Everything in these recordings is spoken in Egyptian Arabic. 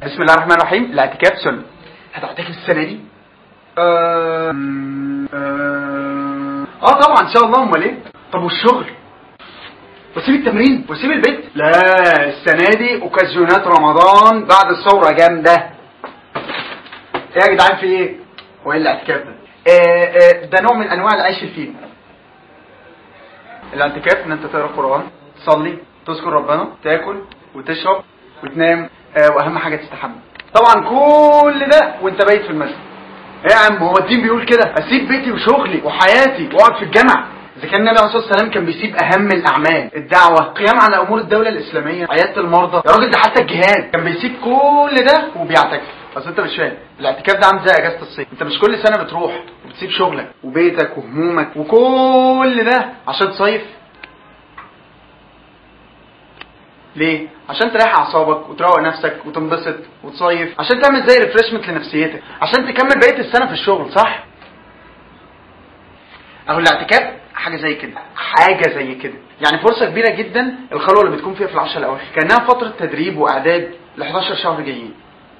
بسم الله الرحمن الرحيم الاعتكاف سنة هتعتكف السنة دي؟ آه آه آه طبعا إن شاء الله أمال إيه؟ طب والشغل؟ واسيب التمرين واسيب البيت؟ لا السنة دي أوكازيونات رمضان بعد الثورة جامدة إيه يا جدعان في إيه؟ هو إيه الاعتكاف ده؟ آه آه ده نوع من أنواع العيش الفيني الاعتكاف ان انت تقرا قران تصلي تذكر ربنا تاكل وتشرب وتنام آه واهم حاجه تستحمى طبعا كل ده وانت بايت في المسجد ايه يا عم هو الدين بيقول كده اسيب بيتي وشغلي وحياتي واقعد في الجامع اذا كان النبي عليه الصلاه والسلام كان بيسيب اهم الاعمال الدعوه القيام على امور الدوله الاسلاميه عياده المرضى يا راجل ده حتى الجهاد كان بيسيب كل ده وبيعتكف بس انت مش فاهم الاعتكاف ده عامل زي اجازه الصيف انت مش كل سنه بتروح وبتسيب شغلك وبيتك وهمومك وكل ده عشان تصيف ليه؟ عشان تريح اعصابك وتروق نفسك وتنبسط وتصيف عشان تعمل زي ريفرشمنت لنفسيتك عشان تكمل بقيه السنه في الشغل صح؟ اهو الاعتكاف حاجه زي كده حاجه زي كده يعني فرصه كبيره جدا الخلوه اللي بتكون فيها في العشر الاواخر كانها فتره تدريب واعداد ل 11 شهر جايين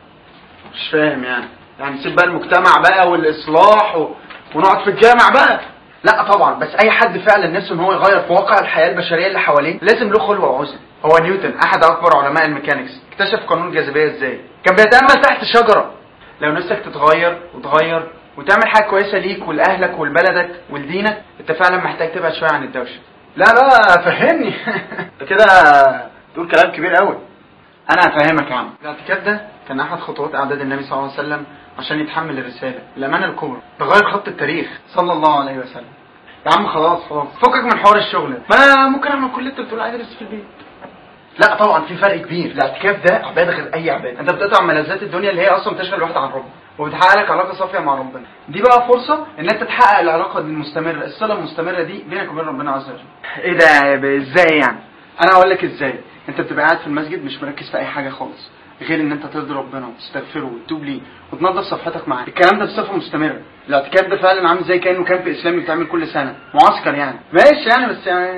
مش فاهم يعني يعني نسيب بقى المجتمع بقى والاصلاح و... ونقعد في الجامع بقى لا طبعا بس اي حد فعلا نفسه ان هو يغير في واقع الحياه البشريه اللي حواليه لازم له خلوه وعزله هو نيوتن احد اكبر علماء الميكانيكس اكتشف قانون الجاذبيه ازاي كان بيتامل تحت شجره لو نفسك تتغير وتغير وتعمل حاجه كويسه ليك ولاهلك ولبلدك ولدينك انت فعلا محتاج تبعد شويه عن الدوشه لا لا فهمني انت كده تقول كلام كبير قوي انا هفهمك يا عم الاعتكاف ده كان احد خطوات اعداد النبي صلى الله عليه وسلم عشان يتحمل الرساله الامانه الكبرى تغير خط التاريخ صلى الله عليه وسلم يا عم خلاص خلاص فكك من حوار الشغل ما أنا ممكن اعمل كل اللي انت بتقول عادي بس في البيت لا طبعا في فرق كبير الاعتكاف ده عباده غير اي عباده انت بتقطع ملذات الدنيا اللي هي اصلا بتشغل الواحد عن ربنا وبتحقق لك علاقه صافيه مع ربنا دي بقى فرصه ان انت تحقق العلاقه دي المستمره الصله المستمره دي بينك وبين ربنا عز وجل ايه ده ازاي يعني انا اقول لك ازاي انت بتبقى قاعد في المسجد مش مركز في اي حاجه خالص غير ان انت ترضي ربنا وتستغفره وتتوب ليه وتنظف صفحتك معاه الكلام ده بصفه مستمره الاعتكاف ده فعلا عامل زي كانه كان في اسلامي بيتعمل كل سنه معسكر يعني ماشي يعني بس يعني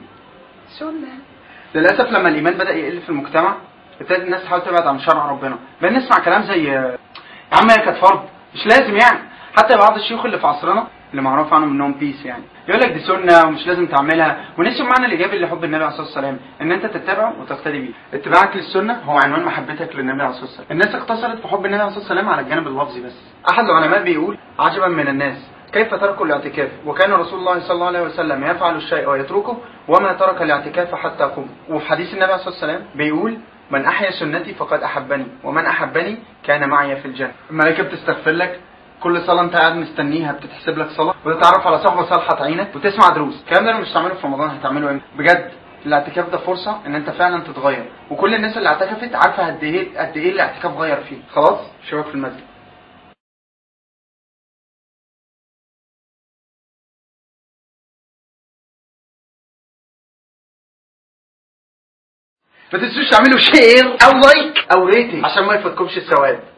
سنه للاسف لما الايمان بدا يقل في المجتمع ابتدت الناس تحاول تبعد عن شرع ربنا بقينا نسمع كلام زي يا عم هي كانت فرض مش لازم يعني حتى بعض الشيوخ اللي في عصرنا اللي معروف عنهم انهم بيس يعني يقول لك دي سنه ومش لازم تعملها ونسوا المعنى الايجابي لحب النبي عليه الصلاه والسلام ان انت تتبعه وتقتدي بيه اتباعك للسنه هو عنوان محبتك للنبي عليه الصلاه والسلام الناس اقتصرت في حب النبي عليه الصلاه والسلام على الجانب اللفظي بس احد العلماء بيقول عجبا من الناس كيف تركوا الاعتكاف وكان رسول الله صلى الله عليه وسلم يفعل الشيء ويتركه وما ترك الاعتكاف حتى قم وفي حديث النبي عليه الصلاه والسلام بيقول من احيا سنتي فقد احبني ومن احبني كان معي في الجنه الملائكه بتستغفر لك كل صلاه انت قاعد مستنيها بتتحسب لك صلاه وتتعرف على صحبه صالحه تعينك وتسمع دروس الكلام ده مش هتعمله في رمضان هتعمله امتى بجد الاعتكاف ده فرصه ان انت فعلا تتغير وكل الناس اللي اعتكفت عارفه قد ايه قد ايه الاعتكاف غير فيه خلاص شباب في المسجد ما تنسوش تعملوا شير او لايك او ريتنج عشان ما يفوتكمش الثواب